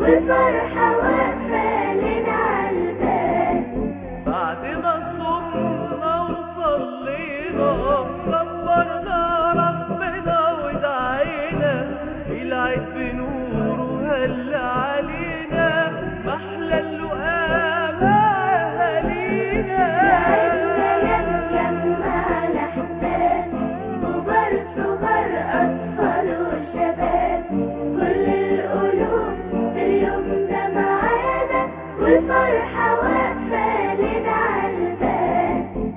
والفرحة واقفة لنا عالباب بعد ما صمنا وصلينا كبرنا ربنا ودعينا العيد بنوره هل علينا محلى اللقاء مع اهالينا لما الأحباب كبار صغار أطفال وشباب كل القلوب في اليوم ده معانا والفرحة واقفة لنا عالباب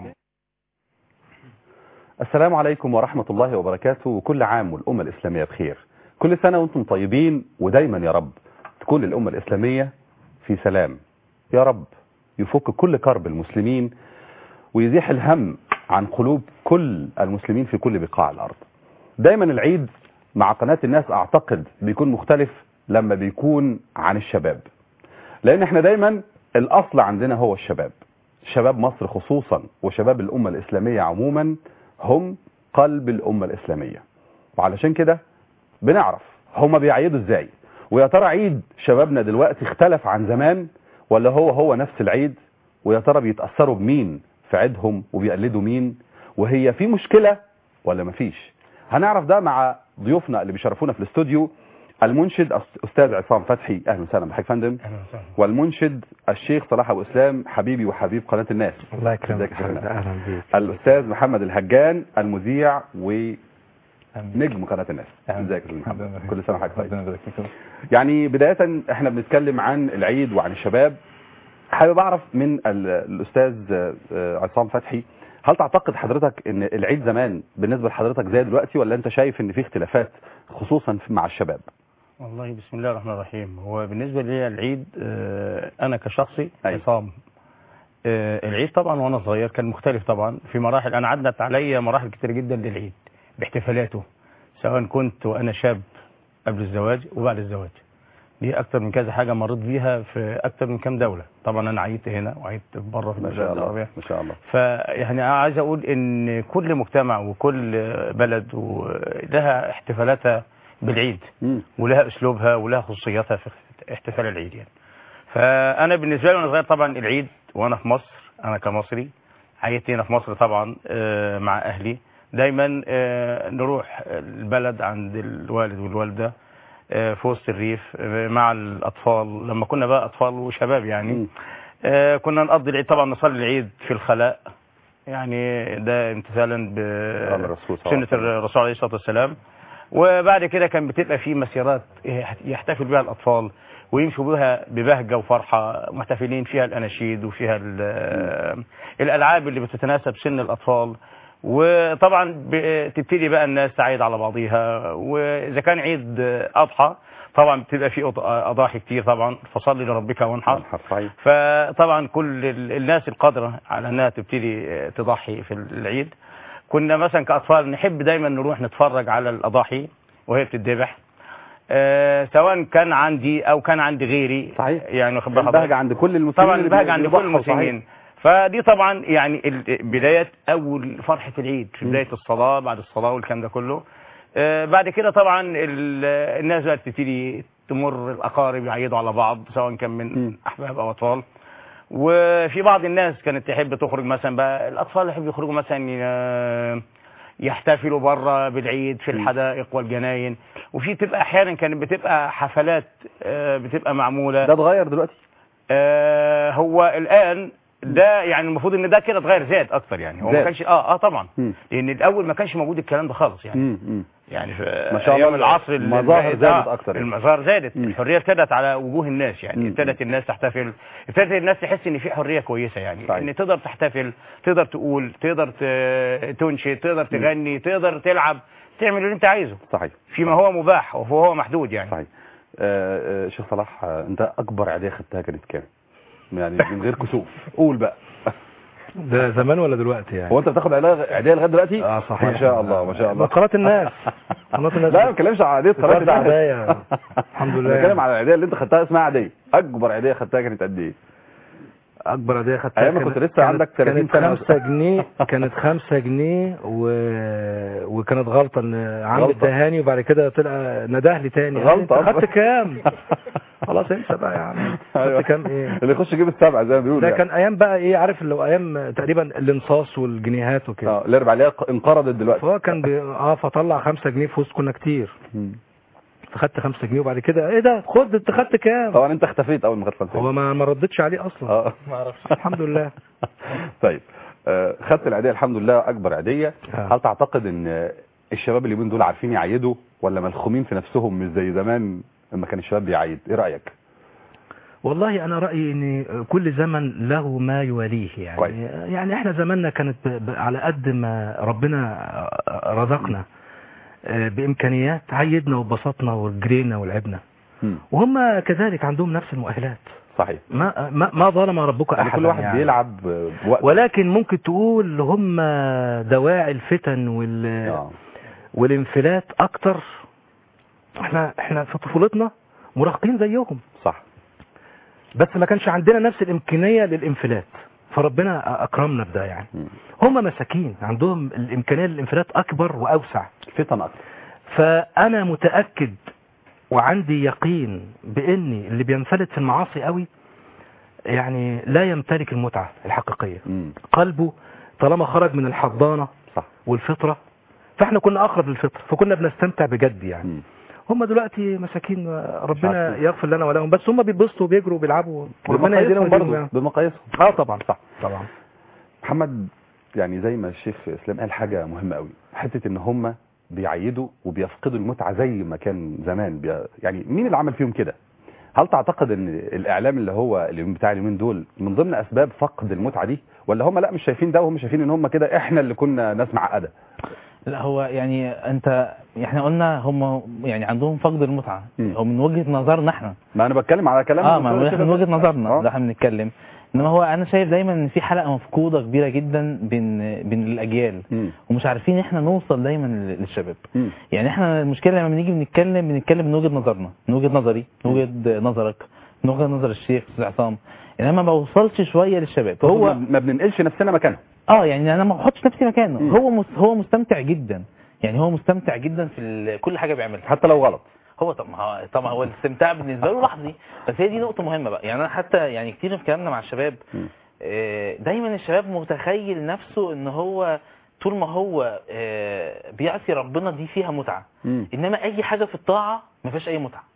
السلام عليكم ورحمة الله وبركاته وكل عام والأمة الإسلامية بخير كل سنة وانتم طيبين ودايما يا رب تكون الأمة الإسلامية في سلام يا رب يفك كل كرب المسلمين ويزيح الهم عن قلوب كل المسلمين في كل بقاع الأرض دايما العيد مع قناة الناس أعتقد بيكون مختلف لما بيكون عن الشباب لأن احنا دايما الأصل عندنا هو الشباب شباب مصر خصوصا وشباب الأمة الإسلامية عموما هم قلب الأمة الإسلامية وعلشان كده بنعرف هما بيعيدوا ازاي ويا ترى عيد شبابنا دلوقتي اختلف عن زمان ولا هو هو نفس العيد ويا ترى بيتأثروا بمين في عيدهم وبيقلدوا مين وهي في مشكلة ولا مفيش هنعرف ده مع ضيوفنا اللي بيشرفونا في الاستوديو المنشد أس- استاذ عصام فتحي اهلا وسهلا بحضرتك يا فندم والمنشد الشيخ صلاح ابو اسلام حبيبي وحبيب قناه الناس الله يكرمك ازيك يا فندم؟ اهلا بيك الاستاذ محمد الهجان المذيع ونجم قناه الناس ازيك يا استاذ محمد كل سنه وحضرتك طيب يعني بدايه احنا بنتكلم عن العيد وعن الشباب حابب اعرف من ال- الاستاذ آه، عصام فتحي هل تعتقد حضرتك ان العيد زمان بالنسبه لحضرتك زي دلوقتي ولا انت شايف ان في اختلافات خصوصا في- مع الشباب والله بسم الله الرحمن الرحيم هو بالنسبة لي العيد آه، أنا كشخصي أيوة. عصام آه، العيد طبعا وأنا صغير كان مختلف طبعا في مراحل أنا عدت عليا مراحل كتير جدا للعيد باحتفالاته سواء كنت وأنا شاب قبل الزواج وبعد الزواج دي أكتر من كذا حاجة مريت بيها في أكتر من كام دولة طبعا أنا عيدت هنا وعيدت بره في ما البلاد شاء الله العربية ما شاء الله فيعني أنا عايز اقول ان كل مجتمع وكل بلد و- لها احتفالاتها بالعيد مم. ولها اسلوبها ولها خصوصياتها في احتفال العيد يعني فانا بالنسبه لي وانا صغير طبعا العيد وانا في مصر انا كمصري عيدت هنا في مصر طبعا آه، مع اهلي دايما آه، نروح البلد عند الوالد والوالده آه، في وسط الريف آه، مع الاطفال لما كنا بقى اطفال وشباب يعني مم. آه، كنا نقضي العيد طبعا نصلي العيد في الخلاء يعني ده امتثالا قال الرسول صلى الله بسنة عليه وسلم. الرسول عليه الصلاة والسلام وبعد كده كان بتبقى في مسيرات يحتفل بها الأطفال ويمشوا بها ببهجة وفرحة محتفلين فيها الأناشيد وفيها ال- الألعاب اللي بتتناسب سن الأطفال وطبعا بتبتدي بقى الناس تعيد على بعضيها وإذا كان عيد أضحى طبعا بتبقى في أض- أضاحي كتير طبعا فصل لربك وانحر صحيح فطبعا كل ال- الناس القادرة على انها تبتدي آه، تضحي في العيد كنا مثلا كأطفال نحب دايما نروح نتفرج على الأضاحي وهي بتتذبح آه، سواء كان عندي او كان عند غيري صحيح. يعني واخد بال حضرتك؟ البهجة عند كل المسلمين طبعا اللي البهجة عند كل بيضحوا، المسلمين فدي طبعا يعني ال- بداية أول فرحة العيد في بداية الصلاة بعد الصلاة والكلام ده كله آه، بعد كده طبعا ال- الناس بقى تبتدي تمر الأقارب يعيدوا على بعض سواء كان من مم. أحباب أو أطفال وفي بعض الناس كانت تحب تخرج مثلا بقى الأطفال يحبوا يخرجوا مثلا ي- يحتفلوا بره بالعيد في الحدائق والجناين وفي تبقى أحيانا كانت بتبقى حفلات آه، بتبقى معمولة ده اتغير دلوقتي آه هو الان ده يعني المفروض ان ده كده اتغير زاد اكتر يعني هو زاد. ما كانش اه اه طبعا مم. لان الاول ما كانش موجود الكلام ده خالص يعني مم. مم. يعني في ما شاء ايام الله العصر ال- المظاهر ال- زادت آه، أكتر يعني. المظاهر زادت مم. الحريه ابتدت على وجوه الناس يعني مم. ابتدت الناس تحتفل ابتدت الناس تحس ان في حريه كويسه يعني صحيح. ان تقدر تحتفل تقدر تقول تقدر ت- تنشد تقدر تغني تقدر تلعب تعمل اللي انت عايزه صحيح فيما هو مباح وهو محدود يعني صحيح آه، آه، شيخ صلاح آه، انت اكبر عيديه خدتها كانت كام يعني من غير كسوف قول بقى ده زمان ولا دلوقتي يعني هو انت بتاخد عيديه عيدية لغايه دلوقتي اه صحيح ما شاء الله ما شاء الله قناة الناس قناة الناس لا ما بتكلمش على عاديه قناه بتوزع الناس. هدايا. الحمد لله. أنا بتكلم على العيديه اللي انت خدتها اسمها عاديه اكبر عيديه خدتها كانت قد ايه اكبر هديه خدتها أيام ما كانت- كنت لسه كانت- عندك 30 كانت سنة. 5 جنيه كانت 5 جنيه و... وكانت غلطه ان عم غلطة. ادهاني وبعد كده طلع نداه لي تاني غلطة. انت خدت كام خلاص انسى بقى يا عم أيوة. خدت كام ايه اللي يخش يجيب السبعه زي ما بيقولوا ده يعني. كان ايام بقى ايه عارف اللي هو ايام تقريبا الانصاص والجنيهات وكده اه الاربع اللي هي انقرضت دلوقتي فهو كان بي... اه فطلع خمسة جنيه في وسط كنا كتير مم. فخدت خمسة جنيه وبعد كده ايه ده خد انت خدت كام طبعا انت اختفيت اول ما خدت خمسة هو ما ما ردتش عليه اصلا اه ما اعرفش الحمد لله طيب آه، خدت العيديه الحمد لله اكبر عيديه آه. هل تعتقد ان الشباب اليومين دول عارفين يعيدوا ولا ملخومين في نفسهم مش زي زمان لما كان الشباب بيعيد ايه رايك والله انا رايي ان كل زمن له ما يواليه يعني كويس. يعني احنا زماننا كانت ب... ب... على قد ما ربنا رزقنا آه، بامكانيات عيدنا وبسطنا وجرينا ولعبنا مم. وهم كذلك عندهم نفس المؤهلات صحيح ما ما, ما ظلم ربك يعني احدا كل واحد يعني. بيلعب بوقت ولكن ممكن تقول هم دواعي الفتن وال... آه. والانفلات اكتر احنا احنا في طفولتنا مراهقين زيهم صح بس ما كانش عندنا نفس الامكانيه للانفلات فربنا اكرمنا بده يعني مم. هم مساكين عندهم الامكانيه للانفلات اكبر واوسع فتن اكتر فانا متاكد وعندي يقين باني اللي بينفلت في المعاصي قوي يعني لا يمتلك المتعه الحقيقيه مم. قلبه طالما خرج من الحضانه صح والفطره فاحنا كنا اقرب للفطره فكنا بنستمتع بجد يعني مم. هم دلوقتي مساكين ربنا عارفين. يغفر لنا ولهم بس هم بيتبسطوا وبيجروا وبيلعبوا ربنا بمقاييسهم يهديهم برضه يعني. بمقاييسهم اه طبعا صح طبعا محمد يعني زي ما الشيخ اسلام قال حاجه مهمه قوي حته ان هم بيعيدوا وبيفقدوا المتعه زي ما كان زمان بي... يعني مين اللي عمل فيهم كده هل تعتقد ان الاعلام اللي هو اللي بتاع اليومين دول من ضمن اسباب فقد المتعه دي ولا هم لا مش شايفين ده وهم شايفين ان هم كده احنا اللي كنا ناس معقده لا هو يعني انت احنا قلنا هم يعني عندهم فقد المتعه مم. هو من وجهه نظرنا احنا ما انا بتكلم على كلام اه ما احنا من وجهه نظرنا آه. ده احنا بنتكلم انما هو انا شايف دايما ان في حلقه مفقوده كبيره جدا بين بين الاجيال مم. ومش عارفين احنا نوصل دايما لل- للشباب مم. يعني احنا المشكله لما بنيجي بنتكلم بنتكلم من وجهه نظرنا من وجهه نظري من وجهه نظرك من وجهه نظر الشيخ استاذ عصام انما ما بوصلش شويه للشباب هو هو ما بننقلش نفسنا مكانهم اه يعني انا ما بحطش نفسي مكانه مم. هو مس هو مستمتع جدا يعني هو مستمتع جدا في ال- كل حاجه بيعملها حتى لو غلط هو طب ما هو طبعا هو الاستمتاع بالنسبه له لحظي بس هي دي نقطه مهمه بقى يعني انا حتى يعني كتير في كلامنا مع الشباب مم. آه، دايما الشباب متخيل نفسه ان هو طول ما هو آه، بيعصي ربنا دي فيها متعه مم. انما اي حاجه في الطاعه ما فيهاش اي متعه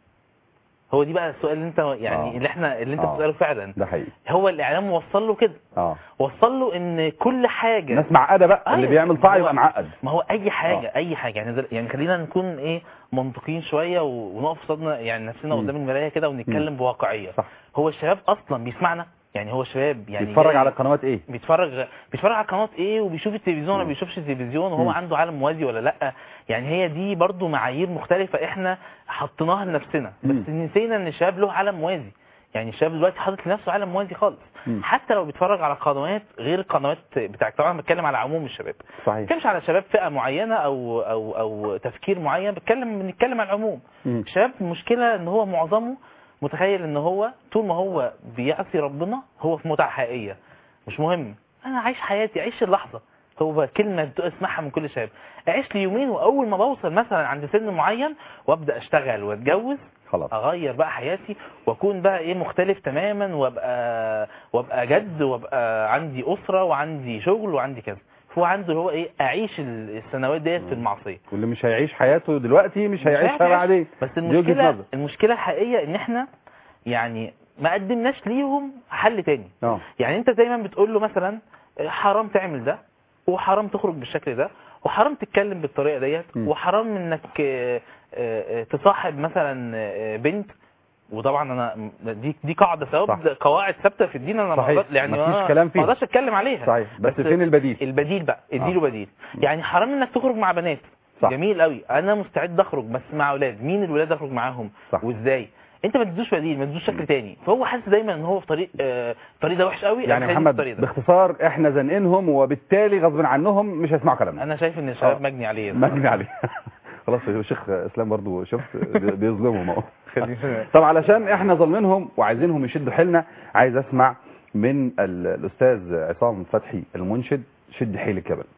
هو دي بقى السؤال اللي انت يعني آه. اللي احنا اللي انت آه. بتساله فعلا ده حقيقي هو الاعلام وصل له كده اه وصل له ان كل حاجه ناس معقده بقى اللي أيوة. بيعمل طاعه هو- يبقى معقد ما هو اي حاجه اي حاجه يعني زي- يعني خلينا نكون ايه منطقيين شويه و- ونقف قصادنا يعني نفسنا مم. قدام المرايه كده ونتكلم بواقعيه صح هو الشباب اصلا بيسمعنا يعني هو الشباب يعني بيتفرج جاي- على قنوات ايه بيتفرج بيتفرج على قناه ايه وبيشوف التلفزيون ولا مم. بيشوفش التلفزيون وهو مم. عنده عالم موازي ولا لا يعني هي دي برضو معايير مختلفه احنا حطيناها لنفسنا مم. بس نسينا ان الشباب له عالم موازي يعني الشباب دلوقتي حاطط لنفسه عالم موازي خالص مم. حتى لو بيتفرج على قنوات غير القنوات بتاعت طبعا بتكلم على عموم الشباب ما صحيح بتكلمش على شباب فئه معينه او او او تفكير معين بتكلم بنتكلم على العموم مم. الشباب المشكله ان هو معظمه متخيل ان هو طول ما هو بيعصي ربنا هو في متعه حقيقيه مش مهم انا عايش حياتي عيش اللحظه هو كلمه بتسمعها من كل شاب اعيش لي يومين واول ما بوصل مثلا عند سن معين وابدا اشتغل واتجوز خلاص اغير بقى حياتي واكون بقى ايه مختلف تماما وابقى وابقى جد وابقى عندي اسره وعندي شغل وعندي كذا هو عنده اللي هو ايه اعيش ال- السنوات ديت في المعصيه واللي مش هيعيش حياته دلوقتي مش هيعيشها هيعيش. بعدين بس دي وجهة المشكله نظر. المشكله الحقيقيه ان احنا يعني ما قدمناش ليهم حل تاني اه يعني انت دايما بتقول له مثلا حرام تعمل ده وحرام تخرج بالشكل ده وحرام تتكلم بالطريقه ديت م. وحرام انك آه، آه، تصاحب مثلا آه، بنت وطبعا انا دي دي قاعده ثوابت صح. قواعد ثابته في الدين انا ما صحيح. أقدر- يعني مفيش ما- كلام فيها. ما اقدرش اتكلم عليها صحيح بس, فين البديل البديل بقى اديله بديل يعني حرام انك تخرج مع بنات صح. جميل قوي انا مستعد اخرج بس مع اولاد مين الولاد اخرج معاهم صح. وازاي انت ما تدوش بديل ما تدوش شكل تاني فهو حاسس دايما ان هو في طريق آه، الطريق ده وحش قوي يعني أنا خليني في محمد الطريق ده. باختصار احنا زنقينهم وبالتالي غصب عنهم مش هيسمعوا كلامنا انا شايف ان الشباب آه. مجني عليه مجني عليه خلاص يا شيخ اسلام برضو شفت بي- بيظلمهم اهو طب علشان احنا ظالمينهم وعايزينهم يشدوا حيلنا عايز اسمع من ال- الاستاذ عصام فتحي المنشد شد حيلك يا بل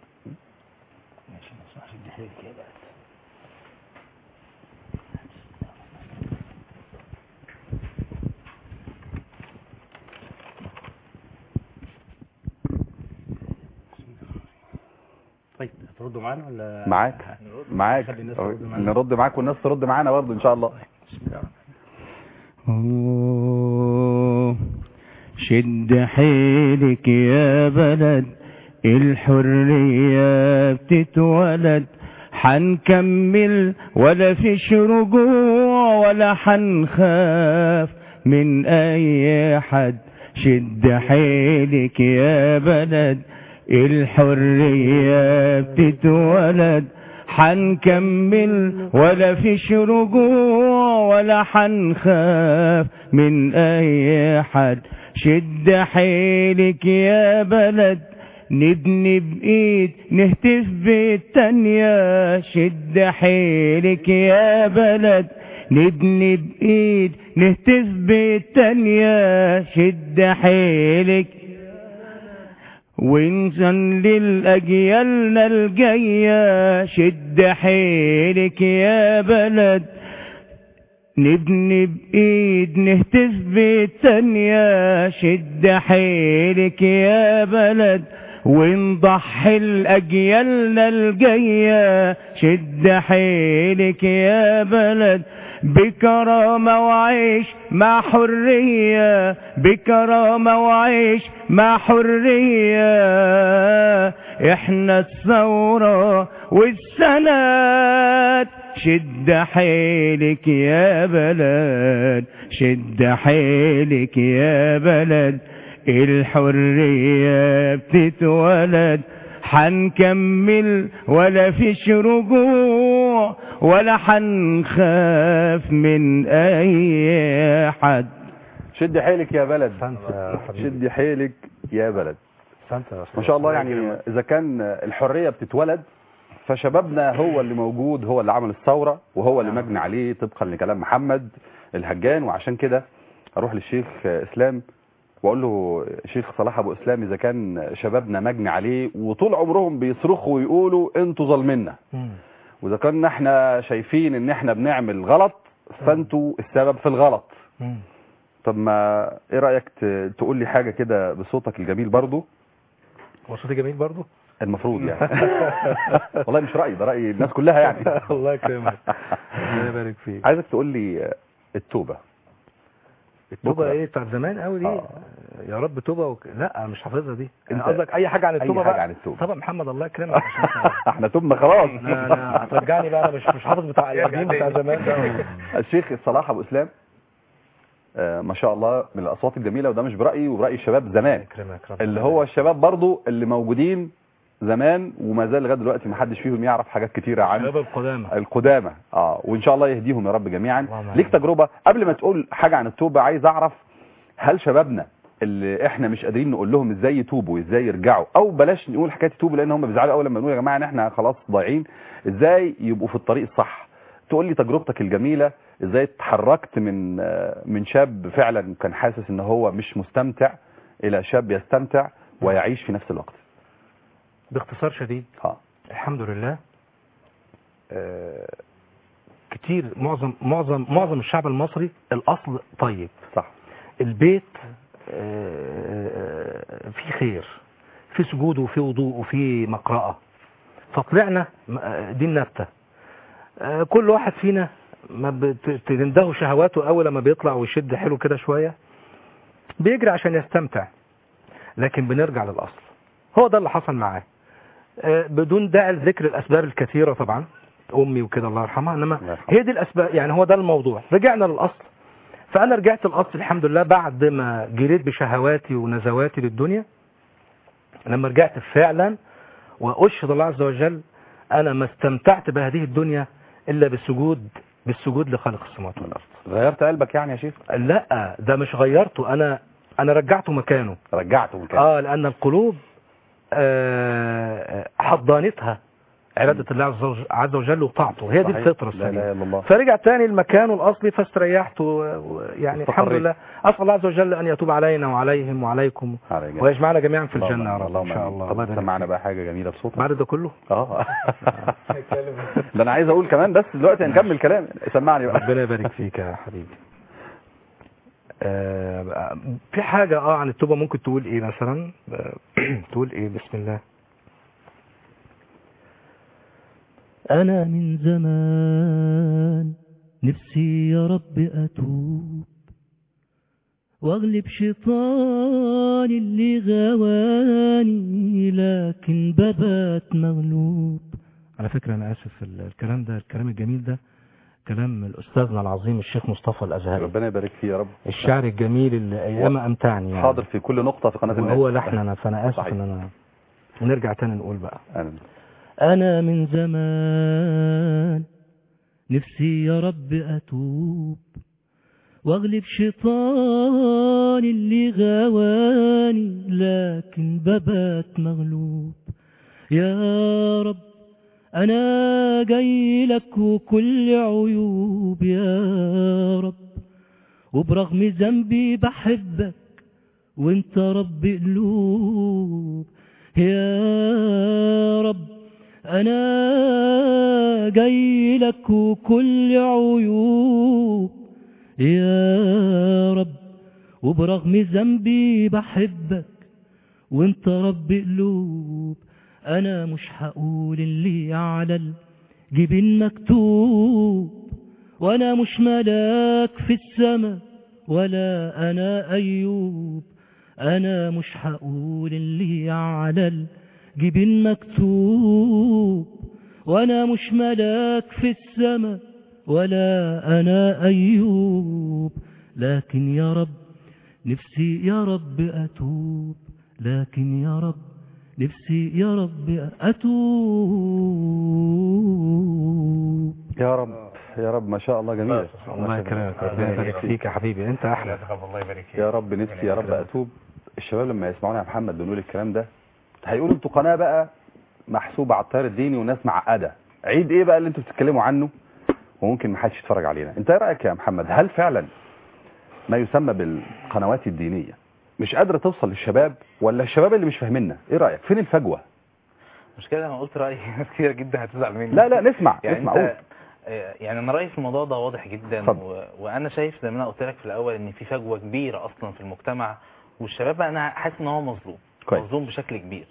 تردوا معانا ولا معاك معاك نخلي الناس ترد معانا. نرد معاك والناس ترد معانا برضه ان شاء الله شد حيلك يا بلد الحرية بتتولد حنكمل ولا فيش رجوع ولا حنخاف من اي حد شد حيلك يا بلد الحرية بتتولد حنكمل ولا فيش رجوع ولا حنخاف من اي حد شد حيلك يا بلد نبني بايد نهتف بالتانية شد حيلك يا بلد نبني بايد نهتف بالتانية شد حيلك ونسلل أجيالنا الجاية شد حيلك يا بلد نبني بإيد نهتف بالتانية شد حيلك يا بلد ونضحي لأجيالنا الجاية شد حيلك يا بلد بكرامة وعيش مع حرية بكرامة وعيش مع حرية احنا الثورة والسنات شد حيلك يا بلد شد حيلك يا بلد الحرية بتتولد حنكمل ولا فيش رجوع ولا حنخاف من اي حد شد حيلك يا بلد أحسنت يا حبيبي شد حيلك يا بلد أحسنت يا أستاذ. ما شاء الله يعني اذا كان الحريه بتتولد فشبابنا هو اللي موجود هو اللي عمل الثوره وهو اللي مجني عليه طبقا لكلام محمد الهجان وعشان كده اروح للشيخ اسلام واقول له شيخ صلاح ابو اسلام اذا كان شبابنا مجني عليه وطول عمرهم بيصرخوا ويقولوا انتوا ظالميننا مم. واذا كنا احنا شايفين ان احنا بنعمل غلط فانتوا السبب في الغلط مم. طب ما ايه رايك ت- تقول لي حاجه كده بصوتك الجميل برضو هو صوتي جميل برضو المفروض يعني والله مش رايي ده راي الناس كلها يعني الله يكرمك ربنا يبارك فيك عايزك تقول لي التوبه التوبه بكرة. ايه بتاعت زمان قوي دي آه. يا رب توبه وك... لا مش حافظها دي أنت- قصدك اي حاجه عن أي التوبه حاجة بقى عن التوبة. طبعا محمد الله يكرمك عشان احنا تبنا خلاص انا انا هترجعني بقى انا مش مش حافظ بتاع القديم بتاع زمان ده الشيخ صلاح ابو اسلام آه، ما شاء الله من الاصوات الجميله وده مش برايي وبراي الشباب زمان يكرمك ربنا اللي هو الشباب برضو اللي موجودين زمان وما زال لغايه دلوقتي ما حدش فيهم يعرف حاجات كتيره عن الشباب القدامى القدامى اه وان شاء الله يهديهم يا رب جميعا اللهم ليك آمين. تجربه قبل ما تقول حاجه عن التوبه عايز اعرف هل شبابنا اللي احنا مش قادرين نقول لهم ازاي يتوبوا ازاي يرجعوا او بلاش نقول حكايه يتوبوا لان هم بيزعلوا اول لما نقول يا جماعه ان احنا خلاص ضايعين ازاي يبقوا في الطريق الصح تقول لي تجربتك الجميله ازاي اتحركت من آه، من شاب فعلا كان حاسس ان هو مش مستمتع الى شاب يستمتع ويعيش في نفس الوقت باختصار شديد ها الحمد لله آه، كتير معظم معظم معظم الشعب المصري الاصل طيب صح البيت آه، في خير في سجود وفي وضوء وفي مقرأة فطلعنا م- آه، دي النبتة آه، كل واحد فينا ما بت- تنده شهواته اول لما بيطلع ويشد حلو كده شوية بيجري عشان يستمتع لكن بنرجع للأصل هو ده اللي حصل معاه آه، بدون داعي لذكر الأسباب الكثيرة طبعا أمي وكده الله يرحمها إنما الله يرحمها. هي دي الأسباب يعني هو ده الموضوع رجعنا للأصل فأنا رجعت الأصل الحمد لله بعد ما جريت بشهواتي ونزواتي للدنيا لما رجعت فعلا وأشهد الله عز وجل أنا ما استمتعت بهذه الدنيا إلا بالسجود بالسجود لخالق السماوات والأرض غيرت قلبك يعني يا شيخ لا ده مش غيرته أنا أنا رجعته مكانه رجعته من كده اه لان القلوب آه، حضانتها عبادة الله عز وج- عز وجل وطاعته هي دي صحيح. الفطرة لا اله السليمة الا الله فرجع تاني لمكانه الأصلي فاستريحت و- ويعني الحمد واستقريت. لله أسأل الله عز وجل أن يتوب علينا وعليهم وعليكم على جنب. ويجمعنا جميعا في اللهم الجنة يا آمين. رب اللهم إن شاء آمين. الله الله طب يبارك سمعنا فيك. بقى حاجه جميله بصوتك بعد ده كله اه ده انا عايز اقول كمان بس دلوقتي هنكمل كلام سمعني بقى ربنا يبارك فيك يا حبيبي آه، في حاجة اه عن التوبة ممكن تقول ايه مثلا آه، تقول ايه بسم الله أنا من زمان نفسي يا رب أتوب واغلب شيطان اللي غواني لكن ببات مغلوب على فكرة أنا آسف ال- الكلام ده الكلام الجميل ده كلام الأستاذنا العظيم الشيخ مصطفى الأزهري ربنا يبارك فيه يا رب الشعر الجميل اللي أيام أمتعني يعني حاضر في كل نقطة في قناة الناس وهو لحننا فأنا آسف صحيح. إن أنا ونرجع تاني نقول بقى أنا أنا من زمان نفسي يا رب أتوب واغلب شيطان اللي غواني لكن ببات مغلوب يا رب أنا جاي لك وكل عيوب يا رب وبرغم ذنبي بحبك وانت رب قلوب يا رب انا جاي لك وكل عيوب يا رب وبرغم ذنبي بحبك وانت رب قلوب انا مش هقول اللي على الجبين مكتوب وانا مش ملاك في السماء ولا انا ايوب انا مش هقول اللي على الجبين مكتوب وانا مش ملاك في السماء ولا انا ايوب لكن يا رب نفسي يا رب اتوب لكن يا رب نفسي يا رب اتوب يا رب يا رب ما شاء الله جميل الله يكرمك ربنا يبارك فيك يا حبيبي أنت أحلى الله يبارك فيك يا رب نفسي يا رب اتوب الشباب لما يسمعونا يا محمد بنقول الكلام ده هيقولوا انتوا قناه بقى محسوبه على التيار الديني وناس معقده عيد ايه بقى اللي انتوا بتتكلموا عنه وممكن ما حدش يتفرج علينا انت ايه رايك يا محمد هل فعلا ما يسمى بالقنوات الدينيه مش قادره توصل للشباب ولا الشباب اللي مش فاهميننا ايه رايك فين الفجوه مش كده انا قلت رايي ناس كتير جدا هتزعل مني لا لا نسمع يعني نسمع انت قول آه، يعني انا رايي في الموضوع ده واضح جدا اتفضل. و... وانا شايف زي ما انا قلت لك في الاول ان في فجوه كبيره اصلا في المجتمع والشباب بقى انا حاسس ان هو مظلوم كويس. مظلوم بشكل كبير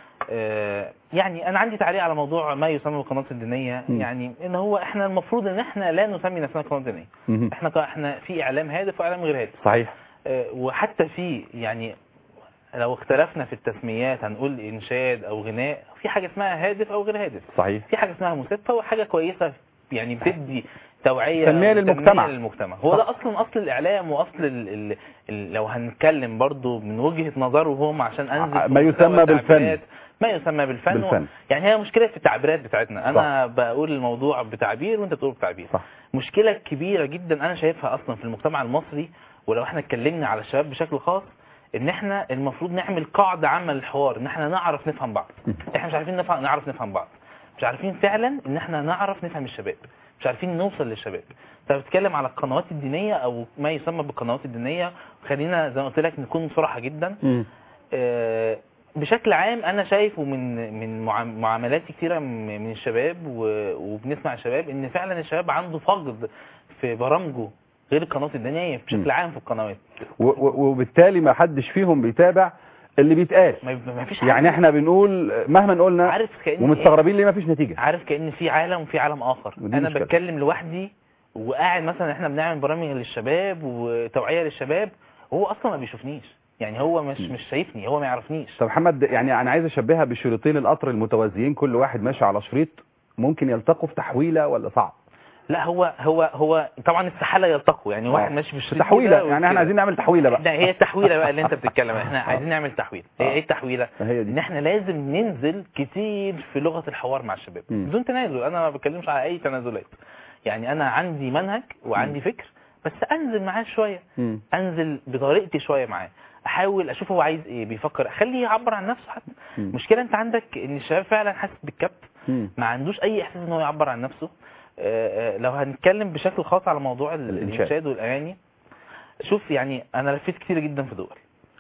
آه، يعني انا عندي تعليق على موضوع ما يسمى بالقنوات الدينيه مم. يعني ان هو احنا المفروض ان احنا لا نسمي نفسنا قناه دينيه مهم. احنا ك- احنا في اعلام هادف واعلام غير هادف صحيح آه، وحتى في يعني لو اختلفنا في التسميات هنقول انشاد او غناء في حاجه اسمها هادف او غير هادف صحيح في حاجه اسمها مسفه وحاجه كويسه يعني بتدي توعيه تنمية للمجتمع. للمجتمع هو ده اصلا اصل الاعلام واصل ال ال ال لو هنتكلم برضو من وجهه نظرهم عشان انزل في ما مستوى يسمى بالفن. التعبيرات، ما يسمى بالفن, بالفن. يعني هي مشكله في التعبيرات بتاعتنا انا بقول الموضوع بتعبير وانت بتقول بتعبير صح. مشكله كبيره جدا انا شايفها اصلا في المجتمع المصري ولو احنا اتكلمنا على الشباب بشكل خاص ان احنا المفروض نعمل قاعده عامه للحوار ان احنا نعرف نفهم بعض احنا مش عارفين نفهم نعرف نفهم بعض مش عارفين فعلا ان احنا نعرف نفهم الشباب مش عارفين نوصل للشباب انت بتتكلم على القنوات الدينيه او ما يسمى بالقنوات الدينيه خلينا زي ما قلت لك نكون صراحه جدا مم. آه، بشكل عام انا شايفه من من معا- معاملات كتيره م- من الشباب و- وبنسمع الشباب ان فعلا الشباب عنده فقد في برامجه غير القنوات الدينيه م. بشكل عام في القنوات و- و- وبالتالي ما حدش فيهم بيتابع اللي بيتقال ما ما فيش حاجة. يعني احنا بنقول مهما قلنا عارف كأن ومستغربين ليه ما فيش نتيجه عارف كأن في عالم وفي عالم آخر ودي أنا مشكلة. بتكلم لوحدي وقاعد مثلا احنا بنعمل برامج للشباب وتوعية للشباب هو أصلا ما بيشوفنيش يعني هو مش مش شايفني هو ما يعرفنيش طب محمد يعني انا عايز اشبهها بشريطين القطر المتوازيين كل واحد ماشي على شريط ممكن يلتقوا في تحويله ولا صعب لا هو هو هو طبعا استحالة يلتقوا يعني واحد آه. ماشي في الشريط تحويله كده يعني احنا وكده. عايزين نعمل تحويله لا بقى هي التحويلة بقى اللي انت بتتكلم احنا عايزين نعمل تحويل هي آه. ايه التحويلة هي ان دي احنا لازم ننزل كتير في لغة الحوار مع الشباب مم. بدون تنازل انا ما بتكلمش على اي تنازلات يعني انا عندي منهج وعندي فكر بس انزل معاه شوية مم. انزل بطريقتي شويه معاه احاول اشوف هو عايز ايه بيفكر اخليه يعبر عن نفسه حتى مم. مشكله انت عندك ان الشباب فعلا حاسس بالكبت مم. ما عندوش اي احساس ان هو يعبر عن نفسه آه، آه، لو هنتكلم بشكل خاص على موضوع ال- الإنشاد. الانشاد والاغاني شوف يعني انا لفيت كتير جدا في دول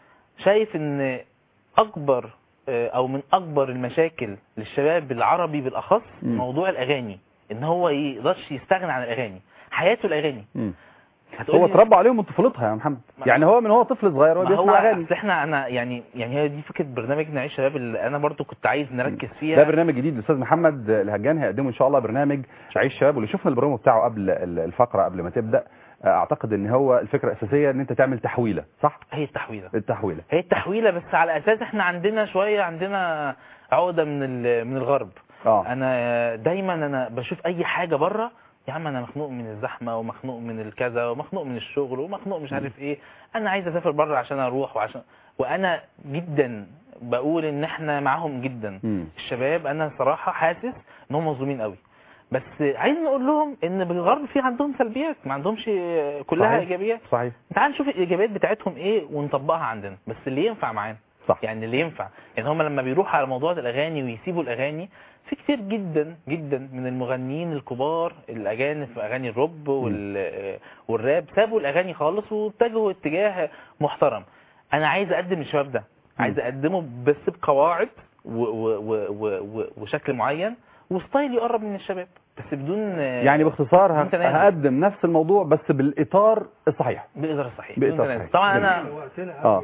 شايف ان اكبر آه، او من اكبر المشاكل للشباب العربي بالاخص مم. موضوع الاغاني ان هو يقدرش يستغنى عن الاغاني حياته الاغاني مم. هتقولي- هو اتربى عليهم من طفولتها يا محمد ما- يعني هو من هو طفل صغير هو ما هو بيسمع اغاني أصل احنا انا يعني يعني هي دي فكره برنامج نعيش شباب اللي انا برضو كنت عايز نركز فيها ده برنامج جديد الاستاذ محمد الهجان هيقدمه ان شاء الله برنامج عيش شباب واللي شفنا البرومو بتاعه قبل ال- الفقره قبل ما تبدا اعتقد ان هو الفكره الاساسيه ان انت تعمل تحويله صح هي التحويله التحويله هي التحويله بس على اساس احنا عندنا شويه عندنا عقده من ال- من الغرب اه انا دايما انا بشوف اي حاجه بره يا عم انا مخنوق من الزحمه ومخنوق من الكذا ومخنوق من الشغل ومخنوق مش عارف ايه انا عايز اسافر بره عشان اروح وعشان وانا جدا بقول ان احنا معاهم جدا مم. الشباب انا صراحه حاسس ان هم مظلومين قوي بس عايز نقول لهم ان بالغرب في عندهم سلبيات ما عندهمش كلها صحيح. ايجابيات صحيح تعال نشوف الايجابيات بتاعتهم ايه ونطبقها عندنا بس اللي ينفع معانا صح يعني اللي ينفع يعني هم لما بيروحوا على موضوع الاغاني ويسيبوا الاغاني في كتير جدا جدا من المغنيين الكبار الاجانب في اغاني الرب وال والراب سابوا الاغاني خالص واتجهوا اتجاه محترم انا عايز اقدم الشباب ده عايز اقدمه بس بقواعد و و و و و وشكل معين وستايل يقرب من الشباب بس بدون يعني باختصار بدون ه- تنازل. هقدم نفس الموضوع بس بالاطار الصحيح بالاطار الصحيح بإطار بدون تنازل. صحيح. طبعا انا اه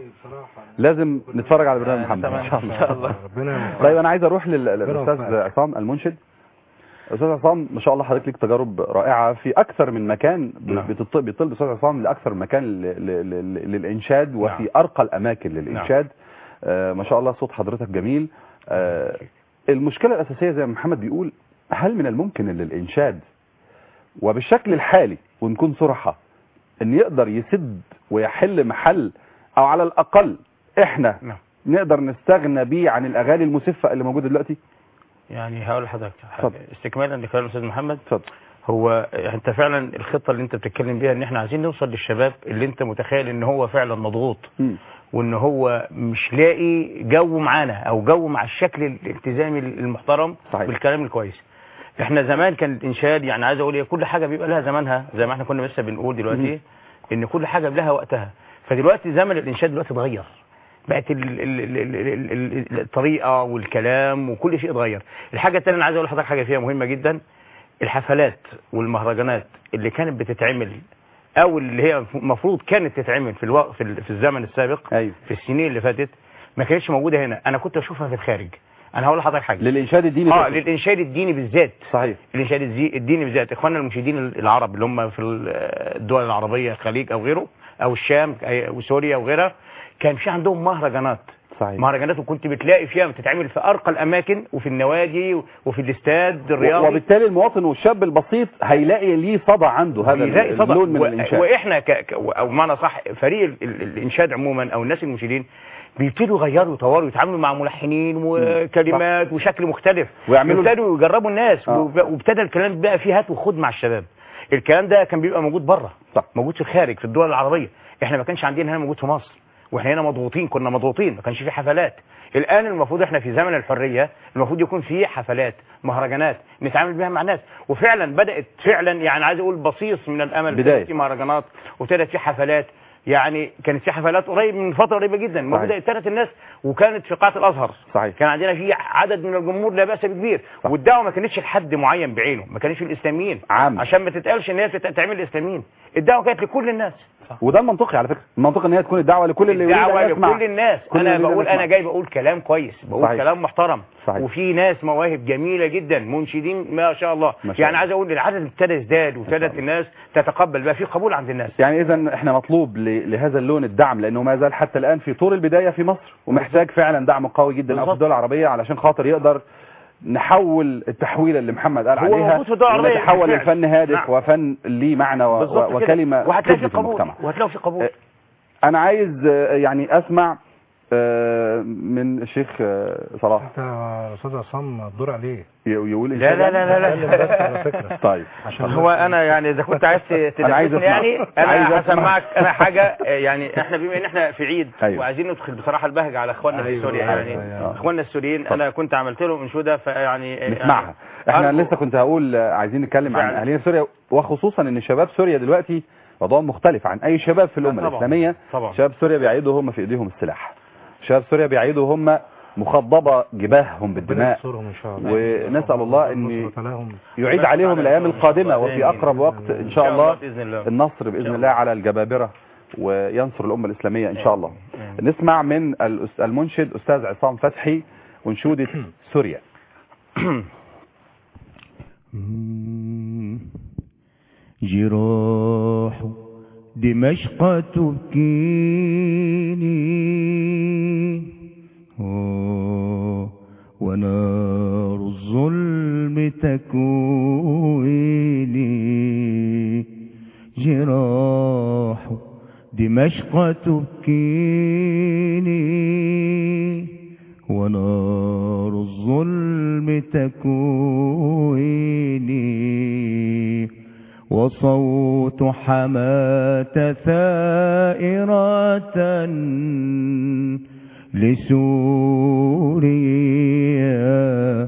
لازم نتفرج على برنامج آه، محمد تمام. ان شاء إن شاء الله الله. ربنا طيب انا عايز اروح لل- ربنا للاستاذ يوفقك. عصام المنشد استاذ عصام ما شاء الله حضرتك ليك تجارب رائعه في اكثر من مكان ب- نعم. بتط- بيطلب استاذ عصام لاكثر من مكان ل- ل- ل- للانشاد وفي نعم. ارقى الاماكن للانشاد آه ما شاء الله صوت حضرتك جميل آه المشكله الاساسيه زي ما محمد بيقول هل من الممكن ان الانشاد وبالشكل الحالي ونكون صراحه ان يقدر يسد ويحل محل او على الاقل احنا نعم. نقدر نستغنى بيه عن الاغاني المسفه اللي موجوده دلوقتي يعني هقول لحضرتك حاجة. اتفضل. استكمالا لكلام الاستاذ محمد اتفضل هو انت فعلا الخطه اللي انت بتتكلم بيها ان احنا عايزين نوصل للشباب اللي انت متخيل ان هو فعلا مضغوط مم. وان هو مش لاقي جو معانا او جو مع الشكل الالتزامي المحترم صحيح. بالكلام الكويس احنا زمان كان الانشاد يعني عايز اقول ايه كل حاجه بيبقى لها زمانها زي ما احنا كنا لسه بنقول دلوقتي ان كل حاجه لها وقتها فدلوقتي زمن الانشاد دلوقتي اتغير بقت ال ال ال ال ال ال ال الطريقه والكلام وكل شيء اتغير الحاجه الثانيه انا عايز اقول لحضرتك حاجه فيها مهمه جدا الحفلات والمهرجانات اللي كانت بتتعمل او اللي هي المفروض كانت تتعمل في الوقت في, ال- في الزمن السابق ايوه في السنين اللي فاتت ما كانتش موجوده هنا انا كنت اشوفها في الخارج انا هقول لحضرتك حاجه للانشاد الديني اه تقصد. للانشاد الديني بالذات صحيح الانشاد الزي- الديني بالذات اخواننا المنشدين العرب اللي هم في ال- الدول العربيه الخليج او غيره او الشام أي- وسوريا وغيرها كان في عندهم مهرجانات صحيح مهرجانات وكنت بتلاقي فيها بتتعمل في ارقى الاماكن وفي النوادي وفي الاستاد الرياضي وبالتالي المواطن والشاب البسيط هيلاقي ليه صدى عنده هذا بيلاقي صدى اللون من و- الانشاد واحنا ك... ك... او بمعنى صح فريق ال... ال... الانشاد عموما او الناس المنشدين بيبتدوا يغيروا ويطوروا يتعاملوا مع ملحنين وكلمات وشكل مختلف ويعملوا- ويبتدوا يجربوا الناس آه. وب- وابتدى الكلام بقى فيه هات وخد مع الشباب الكلام ده كان بيبقى موجود بره صح. موجود في الخارج في الدول العربيه احنا ما كانش عندنا هنا موجود في مصر واحنا هنا مضغوطين كنا مضغوطين ما كانش في حفلات الان المفروض احنا في زمن الحريه المفروض يكون في حفلات مهرجانات نتعامل بها مع الناس وفعلا بدات فعلا يعني عايز اقول بصيص من الامل بداية. ابتدت في مهرجانات وابتدت في حفلات يعني كانت في حفلات قريب من فتره قريبه جدا موجوده ابتدت الناس وكانت في قاعه الازهر صحيح كان عندنا في عدد من الجمهور لا باس بكبير صح. والدعوه ما كانتش لحد معين بعينه ما كانتش الاسلاميين عام عشان ما تتقالش ان هي بتتعمل للاسلاميين الدعوه كانت لكل الناس وده المنطقي على فكره المنطقي ان هي تكون الدعوه لكل اللي يريد الدعوه ان يسمع لكل الناس كل انا اللي يريد بقول أن انا يسمع. جاي بقول كلام كويس بقول صحيح. كلام محترم صحيح. وفي ناس مواهب جميله جدا منشدين ما شاء الله ما شاء يعني الله. عايز اقول العدد ابتدى يزداد ما شاء وابتدت الله. الناس تتقبل بقى في قبول عند الناس يعني اذا احنا مطلوب ل- لهذا اللون الدعم لانه ما زال حتى الان في طور البدايه في مصر ومحتاج فعلا دعم قوي جدا او في بالظبط. الدول العربيه علشان خاطر يقدر نحول التحويله اللي محمد قال هو عليها موجود في الدول العربية ونتحول بالفعل. للفن هادف نعم. وفن ليه معنى و- بالظبط و- كده. وكلمه وهتلاقي في تبدي في قبول المجتمع وهتلاقي في قبول آه، انا عايز آه، يعني اسمع آه، من الشيخ آه، صلاح انت يا استاذ عصام الدور عليه ي- يقول لا لا لا لا اتكلم بس على لا فكره طيب عشان هو انا يعني اذا كنت عايز أنا عايز تدرسني أسمع. يعني عايز انا أسمع. هسمعك انا حاجه آه، يعني احنا بما ان احنا في عيد أيوة. وعايزين ندخل بصراحه البهجه على اخواننا في أيوة، سوريا أيوة، يعني أيوة. اخواننا السوريين اتفضل. انا كنت عملت لهم انشوده فيعني نسمعها احنا أرجو- لسه كنت هقول آه، عايزين نتكلم عن فعلا. اهالينا في سوريا وخصوصا ان شباب سوريا دلوقتي وضعهم مختلف عن اي شباب في الامه طبعاً. الاسلاميه طبعا شباب سوريا بيعيدوا هم في ايديهم السلاح شباب سوريا بيعيدوا هم مخضبة جباههم ربنا بالدماء ينصرهم ان شاء الله ونسأل الله ان نصرة لهم. يعيد عليهم الأيام القادمة وفي أقرب وقت إن شاء الله بإذن الله النصر بإذن الله على الجبابرة وينصر الأمة الإسلامية إن شاء الله نسمع من الأس- المنشد أستاذ عصام فتحي ونشودة سوريا جراح دمشق تبكيني آه، ونار الظلم تكويني جراح دمشق تبكيني ونار الظلم تكويني وصوت حماة ثائرة لسوريا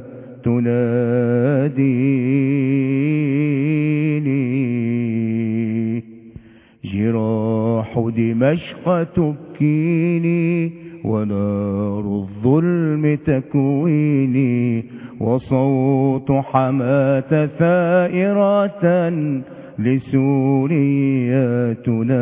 تناديني جراح دمشق تبكيني ونار الظلم تكويني وصوت حماة ثائرة لسوريا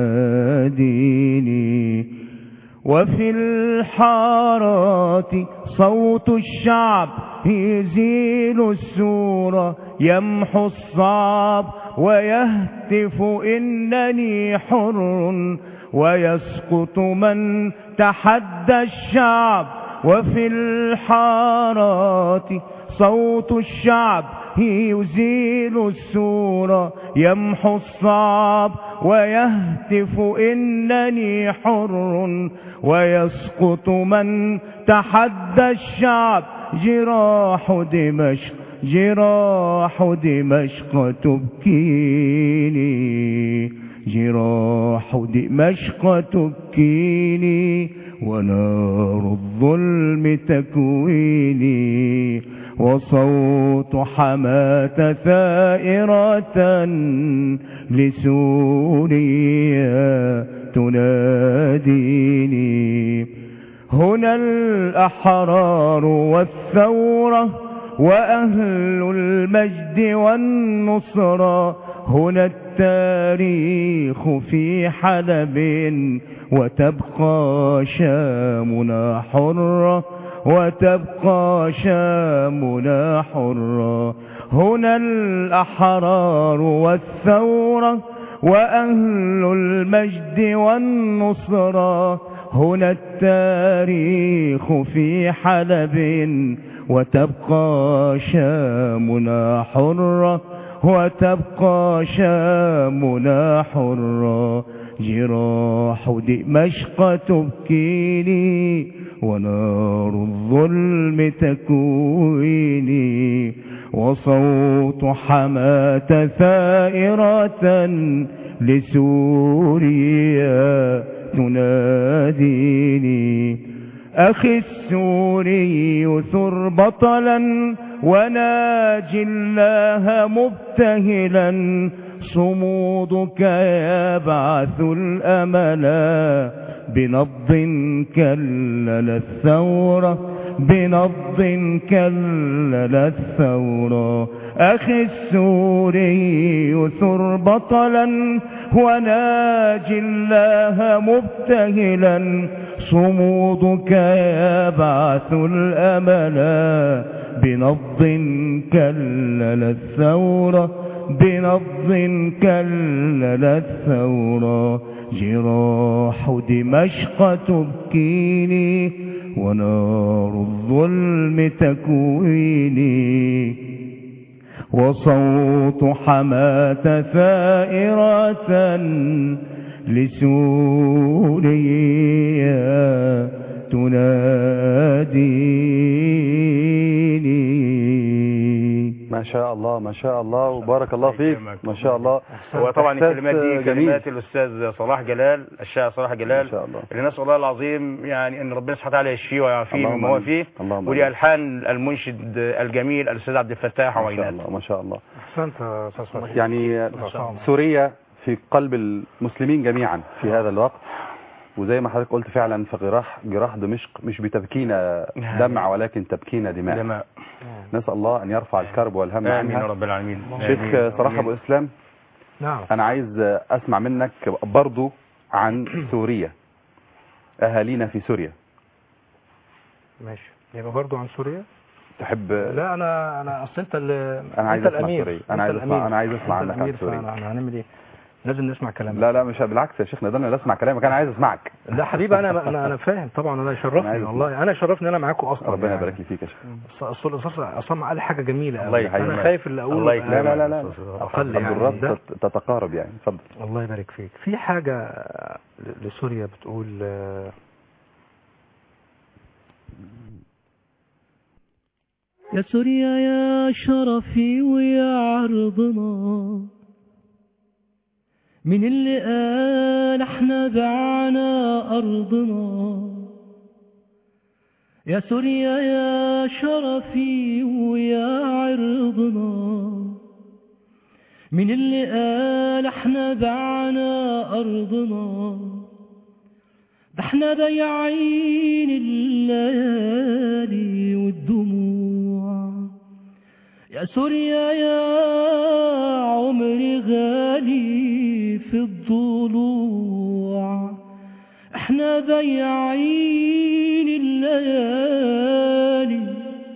تناديني وفي الحارات صوت الشعب يزيل السورة يمحو الصعب ويهتف إنني حر ويسقط من تحدى الشعب وفي الحارات صوت الشعب يزيل السورة يمحو الصعب ويهتف إنني حر ويسقط من تحدى الشعب جراح دمشق جراح دمشق تبكيني جراح دمشق تبكيني ونار الظلم تكويني وصوت حماة ثائرة لسوريا تناديني هنا الأحرار والثورة وأهل المجد والنصرة هنا التاريخ في حلب وتبقى شامنا حرة وتبقى شامنا حرة هنا الأحرار والثورة وأهل المجد والنصرة هنا التاريخ في حلب وتبقى شامنا حرة وتبقى شامنا حرة جراح دمشق تبكيني ونار الظلم تكويني وصوت حماة ثائرة لسوريا تناديني أخي السوري ثر بطلا وناجي الله مبتهلا صمودك يبعث الأمل بنبض كلل الثورة بنبض كلل الثورة أخي السوري ثر بطلا وناجي الله مبتهلا صمودك يبعث الأمل بنبض كلل الثورة بنبض كلل الثورة جراح دمشق تبكيني ونار الظلم تكويني وصوت حماة ثائرة لسوريا تناديني ما شاء الله ما شاء الله وبارك الله فيك ما شاء الله هو طبعا إحساس الكلمات دي جميل. كلمات الاستاذ صلاح جلال الشاعر صلاح جلال ما شاء الله اللي نسال الله العظيم يعني ان ربنا سبحانه وتعالى يشفيه ويعافيه اللهم مما هو آمين. فيه اللهم ولي آمين. الحان المنشد الجميل الاستاذ عبد الفتاح ما شاء عوينات الله ما شاء الله احسنت يا استاذ فتحي. يعني ما شاء الله. سوريا في قلب المسلمين جميعا في هذا الوقت وزي ما حضرتك قلت فعلا في جراح جراح دمشق مش بتبكينا دمع ولكن تبكينا دماء دماء نسال الله ان يرفع الكرب والهم امين يا عنها رب العالمين شيخ آمين. صلاح ابو اسلام نعم انا عايز اسمع منك برضو عن سوريا اهالينا في سوريا ماشي يبقى برضو عن سوريا تحب لا انا انا اصل انت اللي انا عايز انت اسمع الامير سوريا انا أنت عايز اسمع الأمير. انا عايز اسمع أنت عنك عن الأمير، سوريا فأنا- هنعمل ايه لازم نسمع كلامك لا لا مش بالعكس يا شيخنا ده انا لا اسمع كلامك انا عايز اسمعك لا حبيبي انا انا انا فاهم طبعا انا أنا يشرفني عايز والله انا يشرفني انا معاكم اصلا ربنا يعني. يبارك لي فيك يا شيخ أصل- اصل الاستاذ عصام قال حاجه جميله الله قوي يكرمك. انا خايف اللي اقوله الله يبقى- يكرمك. لا لا لا لا أقل عبد يعني الرب ده. تت- تتقارب يعني اتفضل الله يبارك فيك في حاجه ل- لسوريا بتقول آه، يا سوريا يا شرفي ويا عرضنا من اللي قال احنا بعنا ارضنا يا سوريا يا شرفي ويا عرضنا من اللي قال احنا بعنا ارضنا ده احنا ضيعين الليالي والدموع يا سوريا يا عمري غالي في الضلوع احنا ضيعين الليالي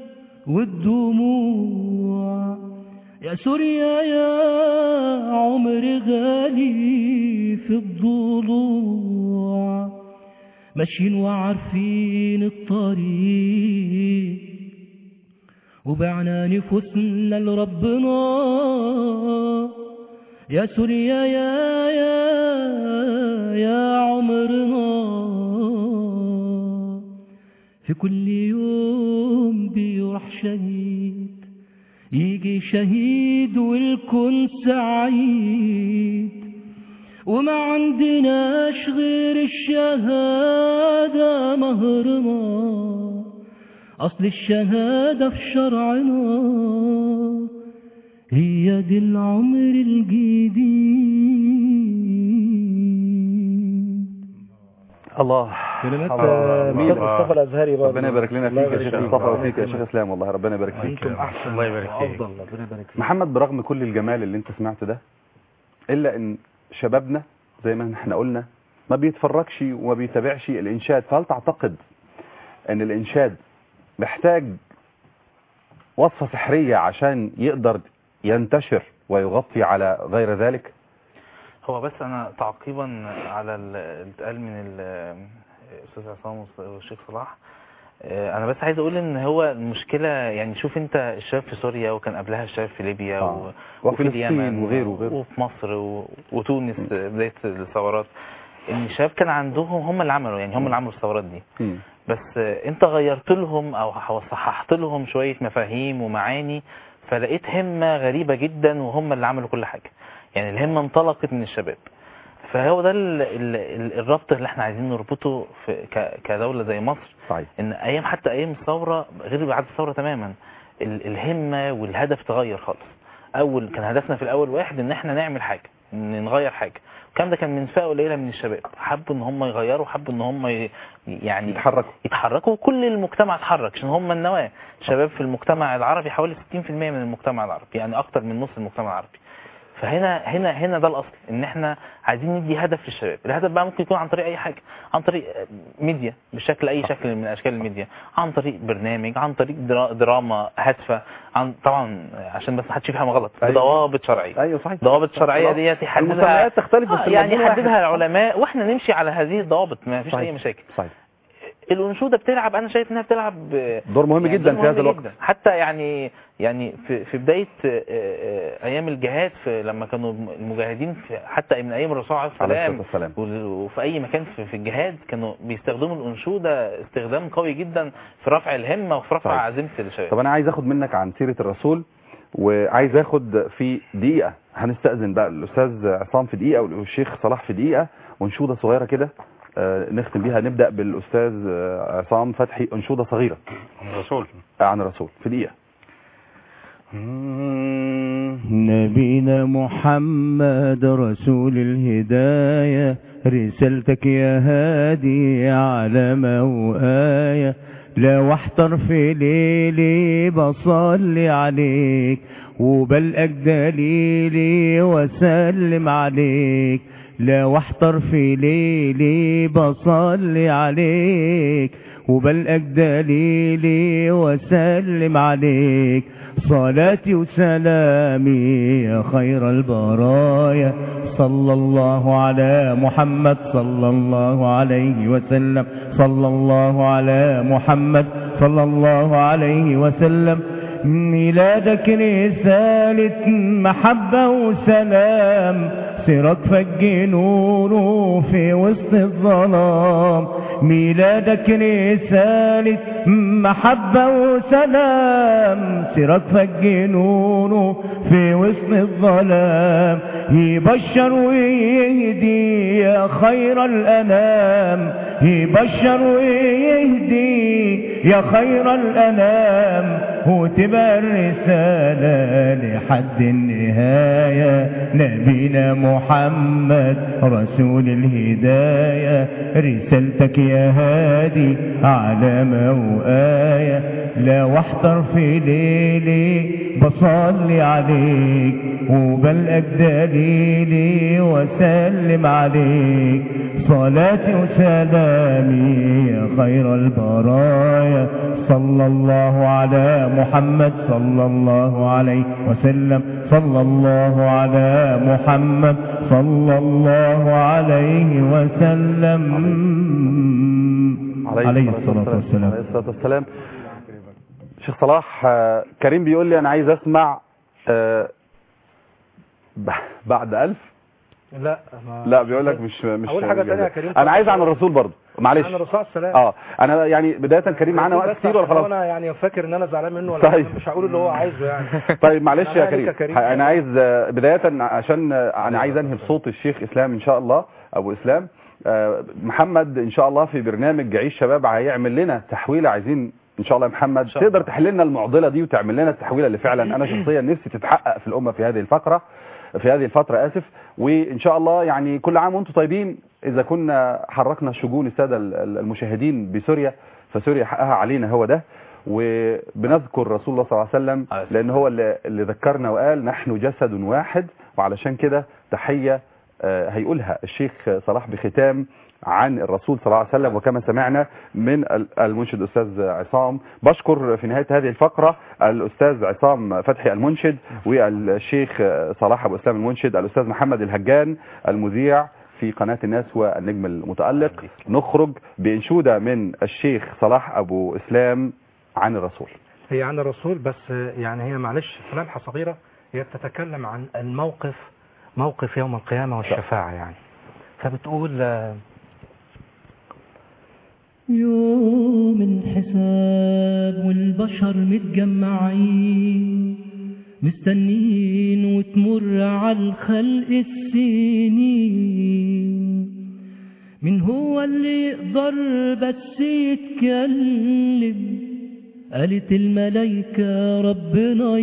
والدموع يا سوريا يا عمري غالي في الضلوع ماشيين وعارفين الطريق وبعنا نفوسنا لربنا يا سوريا يا يا يا عمرنا في كل يوم بيروح شهيد يجي شهيد والكل سعيد وما عندناش غير الشهادة مهرنا أصل الشهادة في شرعنا هي دي العمر الجديد الله كلمات الله. آه، جميل. مصطفى الازهري برضه ربنا يبارك لنا الله فيك يا يبارك شيخ فيك. مصطفى وفيك يا شيخ اسلام والله ربنا يبارك فيك انتم احسن الله يبارك فيك. افضل ربنا يبارك فيك محمد برغم كل الجمال اللي انت سمعته ده الا ان شبابنا زي ما احنا قلنا ما بيتفرجش وما بيتابعش الانشاد فهل تعتقد ان الانشاد محتاج وصفة سحرية عشان يقدر ينتشر ويغطي على غير ذلك هو بس انا تعقيبا على ال- اللي اتقال من ال- الاستاذ عصام والشيخ صلاح آه، انا بس عايز اقول ان هو المشكله يعني شوف انت الشباب في سوريا وكان قبلها الشباب في ليبيا آه. و- وفي وفي فلسطين اليمن وغيره وغيره. وفي مصر و- وتونس بدايه الثورات ان الشباب كان عندهم هم اللي عملوا يعني هم اللي عملوا الثورات دي مم. بس آه، انت غيرت لهم او ح- صححت لهم شويه مفاهيم ومعاني فلقيت همه غريبه جدا وهم اللي عملوا كل حاجه يعني الهمه انطلقت من الشباب فهو ده ال ال ال الربط اللي احنا عايزين نربطه في ك- كدوله زي مصر صحيح ان ايام حتى ايام الثوره غير بعد الثوره تماما ال الهمه والهدف تغير خالص اول كان هدفنا في الاول واحد ان احنا نعمل حاجه ان نغير حاجه الكلام ده كان من فئه قليله من الشباب حبوا ان هم يغيروا حبوا ان هم ي- يعني يتحركوا يتحركوا وكل المجتمع اتحرك عشان هم النواه شباب في المجتمع العربي حوالي 60% من المجتمع العربي يعني اكتر من نص المجتمع العربي فهنا هنا هنا ده الاصل ان احنا عايزين ندي هدف للشباب الهدف بقى ممكن يكون عن طريق اي حاجه عن طريق ميديا بشكل اي شكل من اشكال الميديا عن طريق برنامج عن طريق درا- دراما هادفه عن طبعا عشان بس محدش يفهم غلط أيوة. بضوابط شرعيه ايوه صحيح ضوابط شرعيه ديت يحددها المسميات تختلف بس آه، يعني المضمون واحد. يحددها العلماء واحنا نمشي على هذه الضوابط ما فيش صحيح. اي مشاكل صحيح الانشوده بتلعب انا شايف انها بتلعب آه، دور مهم يعني جدا دور في هذا مهم الوقت جدا. حتى يعني يعني في في بدايه آه، آه، ايام الجهاد في لما كانوا المجاهدين في حتى من ايام الرسول عليه عليه الصلاه الصلاة والسلام. وال- وفي اي مكان في, في الجهاد كانوا بيستخدموا الانشوده استخدام قوي جدا في رفع الهمه وفي رفع صحيح. عزيمه الشباب طب انا عايز اخد منك عن سيرة الرسول وعايز اخد في دقيقة هنستأذن بقى الاستاذ عصام في دقيقة والشيخ صلاح في دقيقة وانشودة صغيرة كده آه، نختم بيها نبدأ بالاستاذ آه، عصام فتحي انشودة صغيرة الرسول عن الرسول في دقيقة نبينا محمد رسول الهداية رسالتك يا هادي علامة وآية لا واحتر في ليلي بصلي عليك وبلقك دليلي وسلم عليك لا واحتر في ليلي بصلي عليك وبلقك دليلي وسلم عليك صلاتي وسلامي يا خير البرايا صلى الله على محمد صلى الله عليه وسلم صلى الله على محمد صلى الله عليه وسلم ميلادك رسالة محبة وسلام سيرك فج نوره في وسط الظلام ميلادك رسالة محبة وسلام سيرك فج نوره في وسط الظلام يبشر ويهدي يا خير الأنام يبشر ويهدي يا خير الأنام وتبقى الرسالة لحد النهاية نبينا محمد رسول الهداية رسالتك يا هادي علامة وآية لا واحتر في ليلي بصلي عليك وبلقك دليلي وسلم عليك صلاتي وسلامي يا خير البرايا صلى الله على محمد صلى الله عليه وسلم صلى الله على محمد صلى الله عليه وسلم عليه الصلاة والسلام عليه الصلاة والسلام شيخ صلاح آه، كريم بيقول لي انا عايز اسمع آه، ب- بعد ألف لا ما لا بيقول لك مش مش أول حاجة مش تانية يا جاهز. كريم انا عايز عن الرسول برضه معلش عن الرسول عليه السلام اه انا يعني بدايه كريم معانا وقت بس كتير ولا عشان خلاص انا يعني فاكر ان انا زعلان منه ولا طيب. مش هقول اللي هو عايزه يعني طيب معلش أنا يا عليك كريم يا كريم. انا عايز آه، بدايه عشان آه، انا عايز انهي بصوت الشيخ اسلام ان شاء الله ابو اسلام آه، محمد ان شاء الله في برنامج عيش شباب هيعمل لنا تحويله عايزين ان شاء الله يا محمد شاء الله. تقدر تحل لنا المعضله دي وتعمل لنا التحويله اللي فعلا انا شخصيا نفسي تتحقق في الامه في هذه الفقره في هذه الفتره اسف وان شاء الله يعني كل عام وانتم طيبين اذا كنا حركنا شجون الساده ال- ال- المشاهدين بسوريا فسوريا حقها علينا هو ده وبنذكر رسول الله صلى الله عليه وسلم عليه لان هو اللي, اللي ذكرنا وقال نحن جسد واحد وعلشان كده تحيه آه، هيقولها الشيخ صلاح بختام عن الرسول صلى الله عليه وسلم وكما سمعنا من ال- المنشد الاستاذ عصام بشكر في نهايه هذه الفقره الاستاذ عصام فتحي المنشد والشيخ صلاح ابو اسلام المنشد الاستاذ محمد الهجان المذيع في قناه الناس والنجم المتالق نخرج بانشوده من الشيخ صلاح ابو اسلام عن الرسول هي عن الرسول بس يعني هي معلش في لمحة صغيرة هي بتتكلم عن الموقف موقف يوم القيامة والشفاعة يعني فبتقول آه، يوم الحساب والبشر متجمعين مستنين وتمر على الخلق السنين من هو اللي يقدر بس يتكلم قالت الملايكة ربنا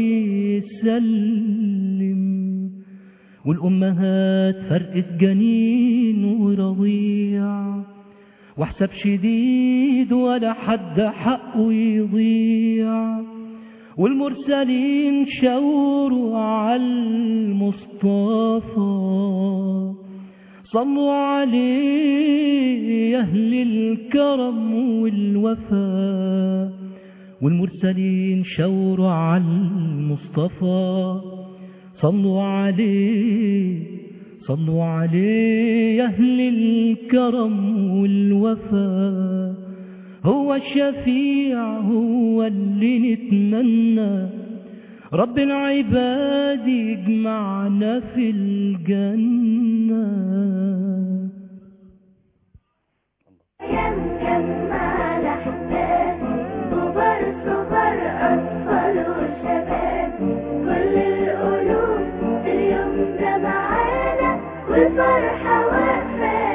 يسلم والأمهات فرقت جنين ورضيع وحساب شديد ولا حد حقه يضيع والمرسلين شاوروا على المصطفى صلوا عليه يا أهل الكرم والوفاء والمرسلين شاوروا على المصطفى صلوا عليه صلوا عليه يا أهل الكرم والوفاء هو الشفيع هو اللي نتمنى رب العباد يجمعنا في الجنة يمجمع الأحباب كبار صغار أطفال وشباب كل القلوب في اليوم ده معانا والفرحة واقفة